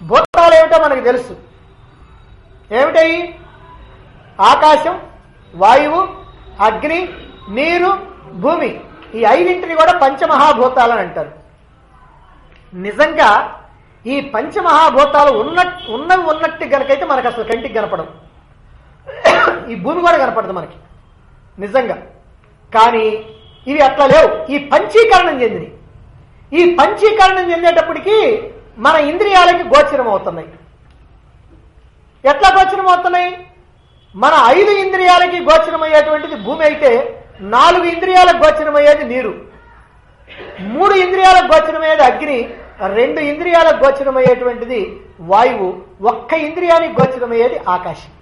భూతాలు ఏమిటో మనకు తెలుసు ఏమిటయి ఆకాశం వాయువు అగ్ని నీరు భూమి ఈ ఐదింటిని కూడా పంచమహాభూతాలని అంటారు నిజంగా ఈ పంచమహాభూతాలు ఉన్న ఉన్నవి ఉన్నట్టు గనకైతే మనకు అసలు కంటికి కనపడవు ఈ భూమి కూడా కనపడదు మనకి నిజంగా కానీ ఇవి అట్లా లేవు ఈ పంచీకరణం చెందినవి ఈ పంచీకరణం చెందేటప్పటికి మన ఇంద్రియాలకి గోచరం అవుతున్నాయి ఎట్లా గోచరం అవుతున్నాయి మన ఐదు ఇంద్రియాలకి గోచరమయ్యేటువంటిది భూమి అయితే నాలుగు ఇంద్రియాలకు గోచరమయ్యేది నీరు మూడు ఇంద్రియాలకు గోచరమయ్యేది అగ్ని రెండు ఇంద్రియాలకు గోచరమయ్యేటువంటిది వాయువు ఒక్క ఇంద్రియానికి గోచరమయ్యేది ఆకాశం